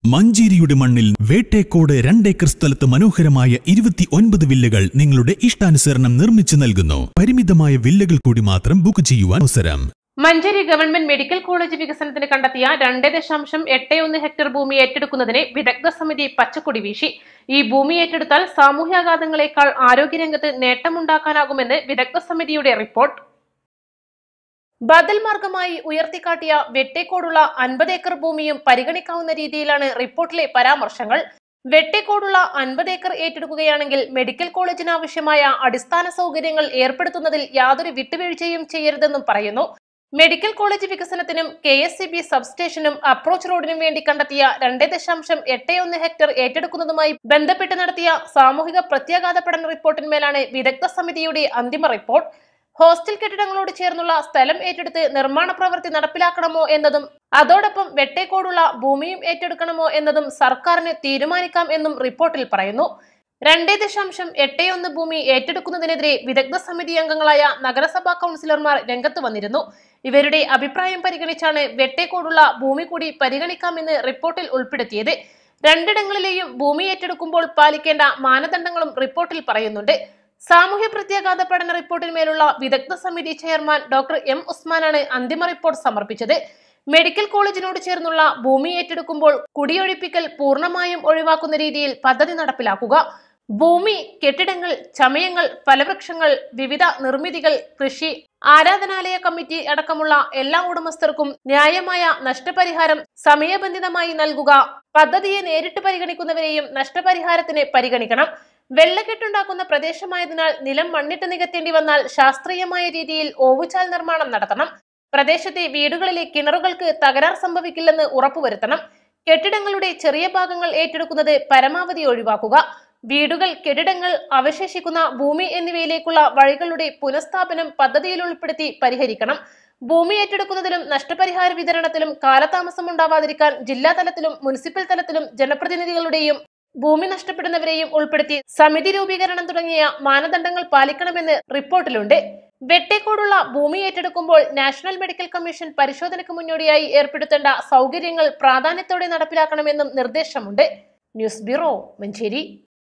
മഞ്ചേരിയുടെ മണ്ണിൽ വേട്ടേക്കോട് രണ്ടേക്കർ സ്ഥലത്ത് മനോഹരമായ ഇരുപത്തി ഒൻപത് വില്ലകൾ നിങ്ങളുടെ ഇഷ്ടാനുസരണം നിർമ്മിച്ചു നൽകുന്നു പരിമിതമായ വില്ലകൾ കൂടി മാത്രം ബുക്ക് ചെയ്യുവാൻ അവസരം മഞ്ചേരി ഗവൺമെന്റ് മെഡിക്കൽ കോളേജ് വികസനത്തിന് കണ്ടെത്തിയ രണ്ട് ദശാംശം എട്ട് ഒന്ന് ഹെക്ടർ ഭൂമി ഏറ്റെടുക്കുന്നതിന് വിദഗ്ധ സമിതി പച്ചക്കൊടി വീശി ഈ ഭൂമി ഏറ്റെടുത്താൽ സാമൂഹ്യാഘാതങ്ങളെക്കാൾ ആരോഗ്യരംഗത്ത് നേട്ടമുണ്ടാക്കാനാകുമെന്ന് വിദഗ്ധ സമിതിയുടെ റിപ്പോർട്ട് ബദൽ മാർഗമായി ഉയർത്തിക്കാട്ടിയ വെട്ടേക്കോടുള്ള അൻപത് ഏക്കർ ഭൂമിയും പരിഗണിക്കാവുന്ന രീതിയിലാണ് റിപ്പോർട്ടിലെ പരാമർശങ്ങൾ വെട്ടേക്കോടുള്ള അൻപത് ഏക്കർ ഏറ്റെടുക്കുകയാണെങ്കിൽ മെഡിക്കൽ കോളേജിന് ആവശ്യമായ അടിസ്ഥാന സൗകര്യങ്ങൾ ഏർപ്പെടുത്തുന്നതിൽ യാതൊരു വിട്ടുവീഴ്ചയും ചെയ്യരുതെന്നും പറയുന്നു മെഡിക്കൽ കോളേജ് വികസനത്തിനും കെ എസ് സി ബി സബ്സ്റ്റേഷനും അപ്രോച്ച് റോഡിനും വേണ്ടി കണ്ടെത്തിയ രണ്ട് ദശാംശം എട്ട് ഒന്ന് ഹെക്ടർ ഏറ്റെടുക്കുന്നതുമായി ബന്ധപ്പെട്ട് നടത്തിയ സാമൂഹിക പ്രത്യാഘാത പഠന റിപ്പോർട്ടിന്മേലാണ് വിദഗ്ധ സമിതിയുടെ അന്തിമ റിപ്പോർട്ട് ഹോസ്റ്റൽ കെട്ടിടങ്ങളോട് ചേർന്നുള്ള സ്ഥലം ഏറ്റെടുത്ത് നിർമ്മാണ പ്രവൃത്തി നടപ്പിലാക്കണമോ എന്നതും അതോടൊപ്പം വെട്ടേക്കോടുള്ള ഭൂമിയും ഏറ്റെടുക്കണമോ എന്നതും സർക്കാരിന് തീരുമാനിക്കാം എന്നും റിപ്പോർട്ടിൽ പറയുന്നു രണ്ടേ ദശാംശം എട്ട് ഒന്ന് ഭൂമി ഏറ്റെടുക്കുന്നതിനെതിരെ വിദഗ്ധ സമിതി അംഗങ്ങളായ നഗരസഭാ കൗൺസിലർമാർ രംഗത്ത് വന്നിരുന്നു ഇവരുടെ അഭിപ്രായം പരിഗണിച്ചാണ് വെട്ടേക്കോടുള്ള ഭൂമി കൂടി പരിഗണിക്കാമെന്ന് റിപ്പോർട്ടിൽ ഉൾപ്പെടുത്തിയത് രണ്ടിടങ്ങളിലെയും ഭൂമി ഏറ്റെടുക്കുമ്പോൾ പാലിക്കേണ്ട മാനദണ്ഡങ്ങളും റിപ്പോർട്ടിൽ പറയുന്നുണ്ട് സാമൂഹ്യ പ്രത്യാഘാത പഠന റിപ്പോർട്ടിന്മേലുള്ള വിദഗ്ധ സമിതി ചെയർമാൻ ഡോക്ടർ എം ഉസ്മാനാണ് അന്തിമ റിപ്പോർട്ട് സമർപ്പിച്ചത് മെഡിക്കൽ കോളേജിനോട് ചേർന്നുള്ള ഭൂമി ഏറ്റെടുക്കുമ്പോൾ കുടിയൊഴിപ്പിക്കൽ പൂർണ്ണമായും ഒഴിവാക്കുന്ന രീതിയിൽ പദ്ധതി നടപ്പിലാക്കുക ഭൂമി കെട്ടിടങ്ങൾ ചമയങ്ങൾ ഫലവൃക്ഷങ്ങൾ വിവിധ നിർമ്മിതികൾ കൃഷി ആരാധനാലയ കമ്മിറ്റി അടക്കമുള്ള എല്ലാ ഉടമസ്ഥർക്കും ന്യായമായ നഷ്ടപരിഹാരം സമയബന്ധിതമായി നൽകുക പദ്ധതിയെ നേരിട്ട് പരിഗണിക്കുന്നവരെയും നഷ്ടപരിഹാരത്തിന് പരിഗണിക്കണം വെള്ളക്കെട്ടുണ്ടാക്കുന്ന പ്രദേശമായതിനാൽ നിലം മണ്ണിട്ട് നികത്തേണ്ടി വന്നാൽ ശാസ്ത്രീയമായ രീതിയിൽ ഓവുചാൽ നിർമ്മാണം നടത്തണം പ്രദേശത്തെ വീടുകളിലെ കിണറുകൾക്ക് തകരാർ സംഭവിക്കില്ലെന്ന് ഉറപ്പുവരുത്തണം കെട്ടിടങ്ങളുടെ ചെറിയ ഭാഗങ്ങൾ ഏറ്റെടുക്കുന്നത് പരമാവധി ഒഴിവാക്കുക വീടുകൾ കെട്ടിടങ്ങൾ അവശേഷിക്കുന്ന ഭൂമി എന്നിവയിലേക്കുള്ള വഴികളുടെ പുനഃസ്ഥാപനം പദ്ധതിയിൽ ഉൾപ്പെടുത്തി പരിഹരിക്കണം ഭൂമി ഏറ്റെടുക്കുന്നതിലും നഷ്ടപരിഹാര വിതരണത്തിലും കാലതാമസം ഉണ്ടാവാതിരിക്കാൻ ജില്ലാ തലത്തിലും മുനിസിപ്പൽ തലത്തിലും ജനപ്രതിനിധികളുടെയും ഭൂമി നഷ്ടപ്പെടുന്നവരെയും ഉൾപ്പെടുത്തി സമിതി രൂപീകരണം തുടങ്ങിയ മാനദണ്ഡങ്ങൾ പാലിക്കണമെന്ന് റിപ്പോർട്ടിലുണ്ട് വെട്ടേക്കോടുള്ള ഭൂമി ഏറ്റെടുക്കുമ്പോൾ നാഷണൽ മെഡിക്കൽ കമ്മീഷൻ പരിശോധനയ്ക്ക് മുന്നോടിയായി ഏർപ്പെടുത്തേണ്ട സൗകര്യങ്ങൾ പ്രാധാന്യത്തോടെ നടപ്പിലാക്കണമെന്നും നിർദ്ദേശമുണ്ട് ന്യൂസ് ബ്യൂറോ മഞ്ചേരി